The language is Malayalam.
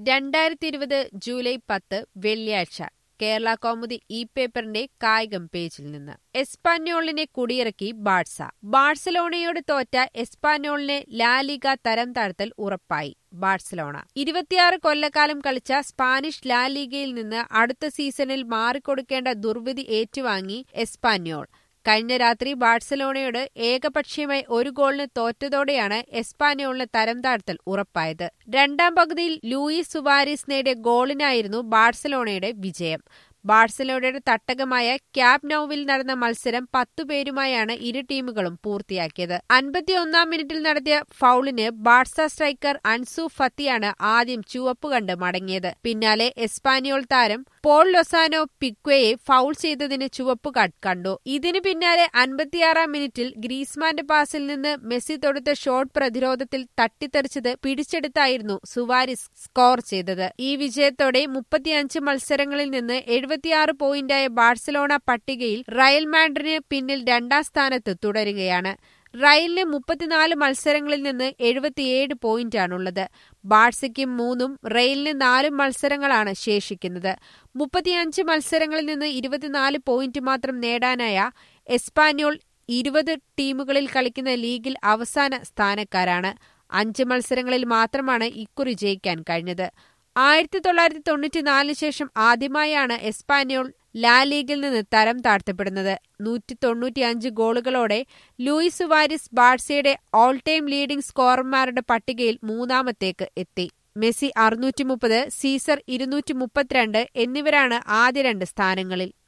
രണ്ടായിരത്തി ഇരുപത് ജൂലൈ പത്ത് വെള്ളിയാഴ്ച കേരള കൗമുദി ഇ പേപ്പറിന്റെ കായികം പേജിൽ നിന്ന് എസ്പാന്യോളിനെ കുടിയിറക്കി ബാഴ്സ ബാഴ്സലോണയോട് തോറ്റ എസ്പാന്യോളിന് ലാലിഗ തരം താഴ്ത്തൽ ഉറപ്പായി ബാഴ്സലോണ ഇരുപത്തിയാറ് കൊല്ലക്കാലം കളിച്ച സ്പാനിഷ് ലാലിഗയിൽ നിന്ന് അടുത്ത സീസണിൽ മാറിക്കൊടുക്കേണ്ട ദുർവിധി ഏറ്റുവാങ്ങി എസ്പാന്യോൾ കഴിഞ്ഞ രാത്രി ബാഴ്സലോണയോട് ഏകപക്ഷീയമായി ഒരു ഗോളിന് തോറ്റതോടെയാണ് എസ്പാന്യോളിന് തരം താഴ്ത്തൽ ഉറപ്പായത് രണ്ടാം പകുതിയിൽ ലൂയിസ് സുവാരിസ് നേടിയ ഗോളിനായിരുന്നു ബാഴ്സലോണയുടെ വിജയം ബാഴ്സലോണയുടെ തട്ടകമായ ക്യാബ് നൌവിൽ നടന്ന മത്സരം പത്തുപേരുമായാണ് ഇരു ടീമുകളും പൂർത്തിയാക്കിയത് അൻപത്തിയൊന്നാം മിനിറ്റിൽ നടത്തിയ ഫൌളിന് ബാഴ്സ സ്ട്രൈക്കർ അൻസു ഫത്തിയാണ് ആദ്യം ചുവപ്പ് കണ്ട് മടങ്ങിയത് പിന്നാലെ എസ്പാനിയോൾ താരം പോൾ ലൊസാനോ പിക്വയെ ഫൌൾ ചെയ്തതിന് ചുവപ്പ് കാർഡ് കണ്ടു ഇതിനു പിന്നാലെ അൻപത്തിയാറാം മിനിറ്റിൽ ഗ്രീസ്മാന്റെ പാസിൽ നിന്ന് മെസ്സി തൊടുത്ത ഷോട്ട് പ്രതിരോധത്തിൽ തട്ടിത്തെറിച്ചത് പിടിച്ചെടുത്തായിരുന്നു സുവാരിസ് സ്കോർ ചെയ്തത് ഈ വിജയത്തോടെ മുപ്പത്തിയഞ്ച് മത്സരങ്ങളിൽ നിന്ന് എഴുപത്തിയാറ് പോയിന്റായ ബാഴ്സലോണ പട്ടികയിൽ റയൽ മാഡ്രിന് പിന്നിൽ രണ്ടാം സ്ഥാനത്ത് തുടരുകയാണ് റയലിന് മുപ്പത്തിനാല് മത്സരങ്ങളിൽ നിന്ന് എഴുപത്തിയേഴ് പോയിന്റാണുള്ളത് ബാഴ്സയ്ക്ക് മൂന്നും റയലിന് നാലും മത്സരങ്ങളാണ് ശേഷിക്കുന്നത് മുപ്പത്തിയഞ്ച് മത്സരങ്ങളിൽ നിന്ന് ഇരുപത്തിനാല് പോയിന്റ് മാത്രം നേടാനായ എസ്പാന്യോൾ ഇരുപത് ടീമുകളിൽ കളിക്കുന്ന ലീഗിൽ അവസാന സ്ഥാനക്കാരാണ് അഞ്ച് മത്സരങ്ങളിൽ മാത്രമാണ് ഇക്കുറി ജയിക്കാൻ കഴിഞ്ഞത് ആയിരത്തി തൊള്ളായിരത്തി തൊണ്ണൂറ്റിനാലിന് ശേഷം ആദ്യമായാണ് എസ്പാന്യോൾ ലാ ലീഗിൽ നിന്ന് തരം താഴ്ത്തപ്പെടുന്നത് നൂറ്റി തൊണ്ണൂറ്റിയഞ്ച് ഗോളുകളോടെ ലൂയിസ് സുവാരിസ് ബാഴ്സയുടെ ഓൾ ടൈം ലീഡിംഗ് സ്കോറർമാരുടെ പട്ടികയിൽ മൂന്നാമത്തേക്ക് എത്തി മെസ്സി അറുന്നൂറ്റി മുപ്പത് സീസർ ഇരുന്നൂറ്റി മുപ്പത്തിരണ്ട് എന്നിവരാണ് ആദ്യ രണ്ട് സ്ഥാനങ്ങളിൽ